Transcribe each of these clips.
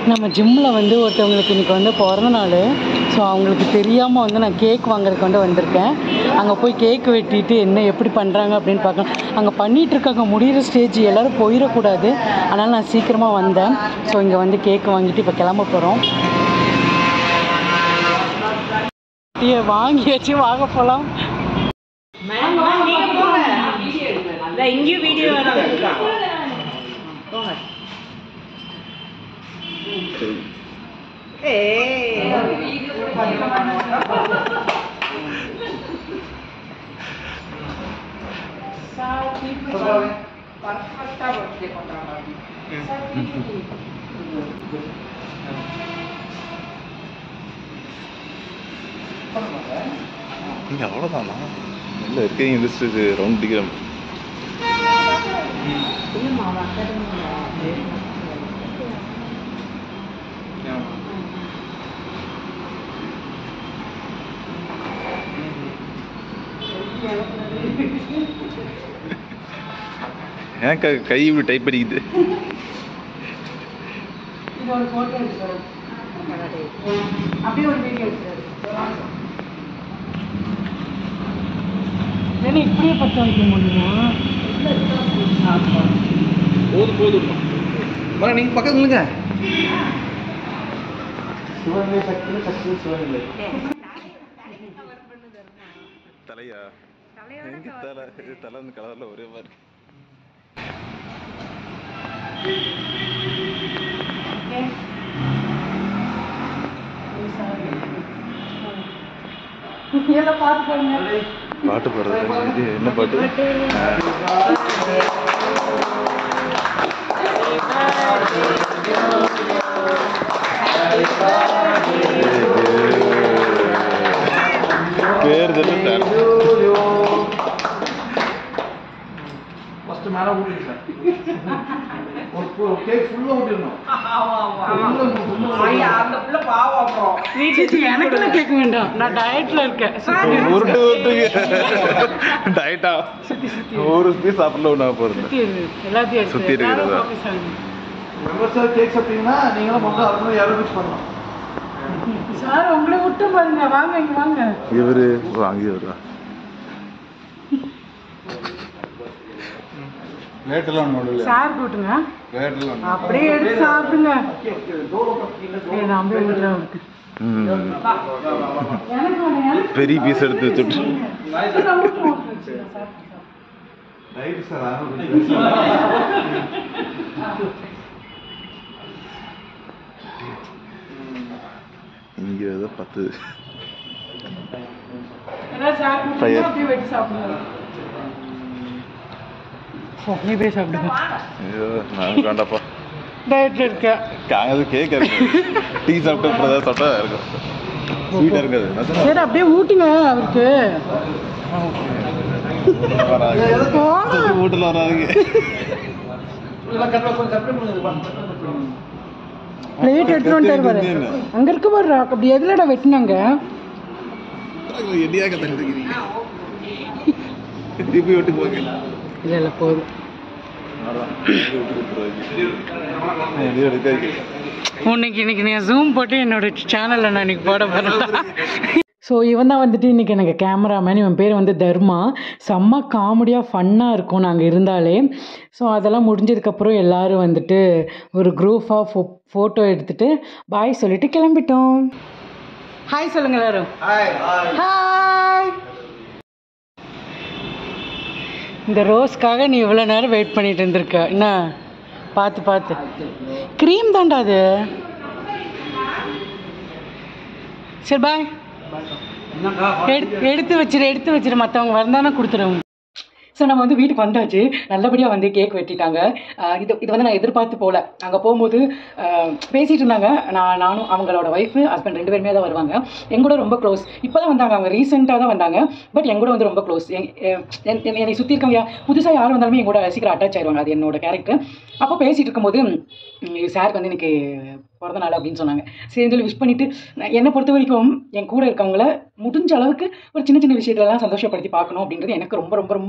நம்ம ஜிம்மில் வந்து ஒருத்தவங்களுக்கு இன்றைக்கி வந்து பிறந்த நாள் ஸோ அவங்களுக்கு தெரியாமல் வந்து நான் கேக் வாங்குறதுக்கு வந்து வந்திருக்கேன் அங்கே போய் கேக் வெட்டிட்டு என்ன எப்படி பண்ணுறாங்க அப்படின்னு பார்க்கலாம் அங்கே பண்ணிகிட்டு இருக்காங்க முடிகிற ஸ்டேஜ் எல்லோரும் போயிடக்கூடாது அதனால் நான் சீக்கிரமாக வந்தேன் ஸோ இங்கே வந்து கேக் வாங்கிட்டு இப்போ கிளம்ப போகிறோம் வாங்கி வச்சு வாங்க போகலாம் இங்கேயும் வீடியோ போங்க நீங்கள் அவ்வளோதானா இல்லை இருக்கீங்க லிஸ்ட்டு ரவுண்ட் டிகிரம் ஏன் க கை இப்படி டைப் அடிக்குது இது ஒரு ஃபோட்டோ எடுக்கிறோம் அப்படியே ஒரு வீடியோ எடுக்கிறாரு ஏன்னா இப்படியே பற்ற வைக்க முடியுமா போதும் போதும் வர நீங்கள் பக்கத்துல இல்லைங்க சிவநிலை சக்தி சக்தி சிவநிலை தலையா எங்க தலை இது தலை வந்து கலர்ல ஒரே மாதிரி எல்லாம் பார்த்து பாருங்க பாட்டு பாடுறது இது என்ன பாட்டு பேர் தெரியும் ஃபர்ஸ்ட் மேல ஊட்டிங்க சார் ஒரு கேக் ஃபுல்லா ஊட்டிடணும் அந்த பிள்ளை பாவம் அப்புறம் வீட்டுக்கு எனக்குலாம் கேட்க வேண்டாம் நான் டயட்ல இருக்கேன் உருட்டு உருட்டுங்க டயட்டா ஒரு பீஸ் சாப்பிடல ஒன்றா போகிறது சுத்தி இருக்கு. எல்லாத்தையும் எடுத்து. சுத்தி இருக்கிறதா? யாரோ copy செய்யணும். மெம்பர்ஸ் கேக் சாப்பிட்டீங்கன்னா நீங்களும் மொத்தம் அது மாதிரி இரநூறு பீஸ் பண்ணலாம் சார் உங்களை விட்டு பாருங்க வாங்க இங்க வாங்க இவரு வாங்கி வருவா லேட்டெல்லாம் ஒன்றும் சார் கூட்டுங்க லேட்டெல்லாம் அப்படியே எடுத்து சாப்பிடுங்க ஏய், நான் அப்படியே விடுறேன் அவருக்கு. ம் எனக்கு வேணும், எனக்கு பெரிய பீஸ் எடுத்து வச்சுட்டு நான் ஊட்டுறேன், ஊட்டுறேன். சார். ரைட்டு சார் இங்கே ஏதோ பத்து ஏதாவது சார் கூட்டுங்க, பையன். அப்படியே வெட்டி சாப்பிடுங்க அப்படியே போய் சாப்பிடுங்க ஐயோ நான் வேண்டாப்பா டயட்ல இருக்கேன் காங்கது கேக் இருக்கு டீ சாப்பிட்டு அப்புறம் ஏதாவது சாப்பிட்டா இருக்கும் ஸ்வீட்டாக இருக்காது என்ன சொன்னா? சரி அப்படியே ஊட்டுங்க அவருக்கு வராது. போலாம். வீட்டுல வராதுங்க பிளேட் எடுத்துட்டு வந்துட்டாரு பாரு அங்க இருக்க பாரு அப்படி எதுலடா வெட்டினாங்க எடியாக தந்துக்கிறீங்க திருப்பி விட்டு போங்க இல்ல இல்ல போதும் இன்னைக்கு இன்னைக்கு நான் ஜூம் போட்டு என்னோட சேனலில் நான் இன்னைக்கு போட போகிறேன் ஸோ இவன் தான் வந்துட்டு இன்றைக்கி எனக்கு கேமராமேன் இவன் பேர் வந்து தர்மா செம்ம காமெடியாக ஃபன்னாக இருக்கும் நாங்கள் இருந்தாலே ஸோ அதெல்லாம் முடிஞ்சதுக்கப்புறம் எல்லாரும் வந்துட்டு ஒரு குரூப்பாக ஃபோ ஃபோட்டோ எடுத்துட்டு பாய் சொல்லிட்டு கிளம்பிட்டோம் ஹாய் சொல்லுங்க எல்லாரும் ஹாய் இந்த ரோஸ்க்காக நீ இவ்வளோ நேரம் வெயிட் பண்ணிட்டு இருந்திருக்க என்ன பார்த்து பார்த்து க்ரீம் தான்டா அது சரி பாய் எடுத்து எடுத்து வச்சிரு எடுத்து வச்சிரு மற்றவங்க வந்தானே கொடுத்துருவோம் ஸோ நம்ம வந்து வீட்டுக்கு வந்தாச்சு நல்லபடியாக வந்து கேக் வெட்டிட்டாங்க ஆஹ் இது இது வந்து நான் எதிர்பார்த்து போகல அங்கே போகும்போது ஆஹ் பேசிட்டு இருந்தாங்க நான் நானும் அவங்களோட ஒய்ஃபு ஹஸ்பண்ட் ரெண்டு பேருமே தான் வருவாங்க என் கூட ரொம்ப க்ளோஸ் இப்போ தான் வந்தாங்க அவங்க ரீசெண்டாக தான் வந்தாங்க பட் என் கூட வந்து ரொம்ப க்ளோஸ் என்னை சுற்றி இருக்கவங்க புதுசாக யார் வந்தாலுமே என் கூட சீக்கிரம் அட்டாச் ஆயிடுவாங்க அது என்னோட கேரக்டர் அப்போ பேசிட்டு இருக்கும்போது சாருக்கு வந்து இன்னைக்கு பிறந்த நாள் அப்படின்னு சொன்னாங்க சரின்னு சொல்லி விஷ் பண்ணிட்டு நான் என்னை பொறுத்த வரைக்கும் என் கூட இருக்கவங்கள முடிஞ்ச அளவுக்கு ஒரு சின்ன சின்ன விஷயத்துலலாம் சந்தோஷப்படுத்தி பார்க்கணும் அப்படின்றது எனக்கு ரொம்ப ரொம்ப ரொம்ப பிடிச்ச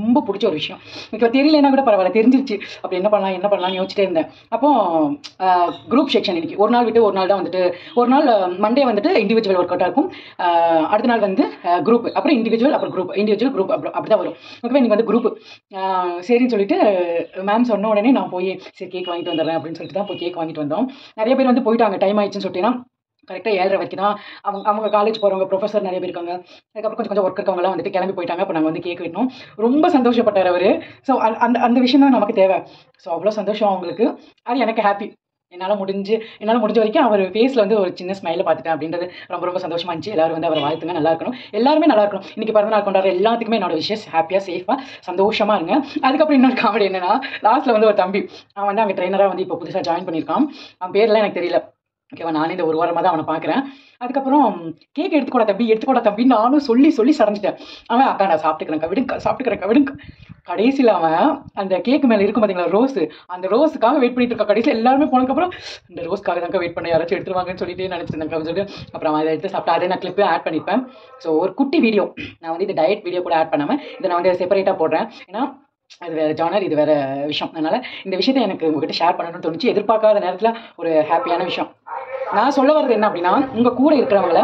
பிடிச்ச ஒரு விஷயம் எனக்கு தெரியலன்னா கூட பரவாயில்ல தெரிஞ்சிருச்சு அப்படி என்ன பண்ணலாம் என்ன பண்ணலாம்னு யோசிச்சிட்டே இருந்தேன் அப்போ குரூப் செக்ஷன் இன்னைக்கு ஒரு நாள் விட்டு ஒரு நாள் தான் வந்துட்டு ஒரு நாள் மண்டே வந்துட்டு இண்டிவிஜுவல் ஒர்க் அவுட்டாக இருக்கும் ஆஹ் அடுத்த நாள் வந்து குரூப் அப்புறம் இண்டிவிஜுவல் அப்புறம் குரூப் இண்டிவிஜுவல் குரூப் அப்படி அப்படி தான் வரும் ஓகே இன்னைக்கு வந்து குரூப் சரின்னு சொல்லிட்டு மேம் சொன்ன உடனே நான் போய் சரி கேக் வாங்கிட்டு வந்துடுறேன் அப்படின்னு சொல்லிட்டு தான் போய் கேக் வாங்கிட்டு வந்தோம் நிறைய பேர் வந்து போயிட்டாங்க டைம் ஆயிடுச்சுன்னு சொல்லிட்டுனா கரெக்டாக ஏழரை வரைக்கும் தான் அவங்க அவங்க காலேஜ் போகிறவங்க ப்ரொஃபஸர் நிறைய பேர் இருக்காங்க அதுக்கப்புறம் கொஞ்சம் கொஞ்சம் ஒர்க் இருக்கவங்கலாம் வந்துட்டு கிளம்பி போயிட்டாங்க அப்போ நாங்கள் வந்து கேக் வெட்டினோம் ரொம்ப சந்தோஷப்பட்டார் அவர் ஸோ அந்த அந்த விஷயம் தான் நமக்கு தேவை ஸோ அவ்வளோ சந்தோஷம் அவங்களுக்கு அது எனக்கு ஹாப்பி என்னால் முடிஞ்சு என்னால் முடிஞ்ச வரைக்கும் அவர் ஃபேஸில் வந்து ஒரு சின்ன ஸ்மைலை பார்த்துட்டேன் அப்படின்றது ரொம்ப ரொம்ப சந்தோஷமா இருந்துச்சு எல்லாரும் வந்து அவர் வாழ்த்துங்க நல்லா இருக்கணும் எல்லாருமே நல்லா இருக்கணும் இன்னைக்கு பிறந்த நாள் கொண்டாடுற எல்லாத்துக்குமே என்னோட விஷயம் ஹாப்பியாக சேஃபாக சந்தோஷமா இருங்க அதுக்கப்புறம் இன்னொரு காமெடி என்னன்னா லாஸ்ட்டில் வந்து ஒரு தம்பி அவன் வந்து அங்கே ட்ரைனராக வந்து இப்போ புதுசாக ஜாயின் பண்ணியிருக்கான் அவன் பேர்லாம் எனக்கு தெரியல ஓகேவா நானே இந்த ஒரு வாரமாக தான் அவனை பார்க்குறேன் அதுக்கப்புறம் கேக் எடுத்துக்கூட தம்பி எடுத்துக்கூட தம்பி நானும் சொல்லி சொல்லி சரைஞ்சிட்டேன் அவன் அக்கா நான் சாப்பிட்டுக்கிறேன் விடுங்க சாப்பிட்டுக்கிறேன் விடுங்க கடைசியில் அவன் அந்த கேக் மேலே இருக்கும் பார்த்தீங்களா ரோஸ் அந்த ரோஸுக்காக வெயிட் பண்ணிட்டு இருக்கா கடைசியில் எல்லாருமே போனதுக்கப்புறம் இந்த ரோஸ்க்காக தாங்க வெயிட் பண்ண யாராச்சும் எடுத்துருவாங்கன்னு சொல்லிட்டு நினச்சிருந்தேன் அப்படின்னு சொல்லிட்டு அப்புறம் அவன் அதை எடுத்து சாப்பிட்டு அதை நான் கிளிப்பே ஆட் பண்ணிப்பேன் ஸோ ஒரு குட்டி வீடியோ நான் வந்து இந்த டயட் வீடியோ கூட ஆட் பண்ணாமல் இதை நான் வந்து செப்பரேட்டாக போடுறேன் ஏன்னா அது வேற ஜானர் இது வேற விஷயம் அதனால இந்த விஷயத்தை எனக்கு உங்ககிட்ட ஷேர் பண்ணணும்னு தோணுச்சு எதிர்பார்க்காத நேரத்தில் ஒரு ஹாப்பியான விஷயம் நான் சொல்ல வர்றது என்ன அப்படின்னா உங்க கூட இருக்கிறவங்கள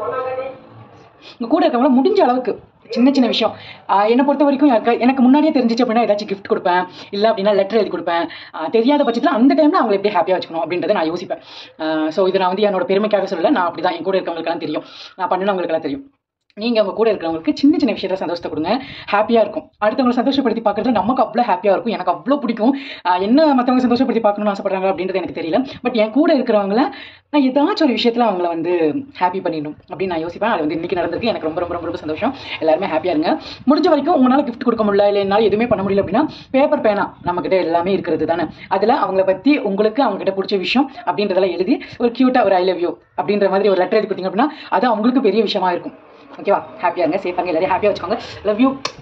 உங்க கூட இருக்கிறவங்கள முடிஞ்ச அளவுக்கு சின்ன சின்ன விஷயம் ஆஹ் என்னை பொறுத்த வரைக்கும் யாருக்கா எனக்கு முன்னாடியே தெரிஞ்சிச்சு அப்படின்னா ஏதாச்சும் gift கொடுப்பேன் இல்லை அப்படின்னா லெட்டர் எழுதி கொடுப்பேன் ஆஹ் தெரியாத பட்சத்தில் அந்த டைமில் அவங்களை எப்படி ஹாப்பியாக வச்சுக்கணும் அப்படின்றத நான் யோசிப்பேன் ஸோ இது நான் வந்து என்னோட பெருமைக்காக சொல்லலை நான் அப்படி தான் என் கூட இருக்கவங்களுக்கெல்லாம் தெரியும் நான் பண்ணினவங்களுக்கெல்லாம் தெரியும் நீங்கள் அவங்க கூட இருக்கிறவங்களுக்கு சின்ன சின்ன விஷயத்துல சந்தோஷத்தை கொடுங்க ஹாப்பியாக இருக்கும் அடுத்தவங்களை சந்தோஷப்படுத்தி பார்க்குறது நமக்கு அவ்வளோ ஹாப்பியாக இருக்கும் எனக்கு அவ்வளோ பிடிக்கும் ஆஹ் என்ன மற்றவங்க சந்தோஷப்படுத்தி பார்க்கணும்னு ஆசைப்படுறாங்க அப்படின்றது எனக்கு தெரியல பட் என் கூட இருக்கிறவங்கள நான் ஏதாச்சும் ஒரு விஷயத்தில் அவங்கள வந்து ஹாப்பி பண்ணிடணும் அப்படின்னு நான் யோசிப்பேன் அது வந்து இன்னைக்கு நடந்திருக்கு எனக்கு ரொம்ப ரொம்ப ரொம்ப ரொம்ப சந்தோஷம் எல்லாருமே ஹாப்பியாக இருங்க முடிஞ்ச வரைக்கும் உங்களால் gift கொடுக்க முடியல இல்லை என்னால் எதுவுமே பண்ண முடியல அப்படின்னா பேப்பர் பேனா நம்மக்கிட்ட எல்லாமே இருக்கிறது தானே அதில் அவங்கள பற்றி உங்களுக்கு அவங்ககிட்ட பிடிச்ச விஷயம் அப்படின்றதெல்லாம் எழுதி ஒரு க்யூட்டாக ஒரு ஐ லவ் யூ அப்படின்ற மாதிரி ஒரு லெட்டர் எழுதி கொடுத்தீங்க அப்படின்னா அது அவங்களுக்கு பெரிய விஷயமா இருக்கும் ஓகேவா ஹாப்பியாக இருங்க சேஃபாக இருங்க எல்லாரையும் ஹாப்பியாக வச்சுக்கோங்க லவ் யூ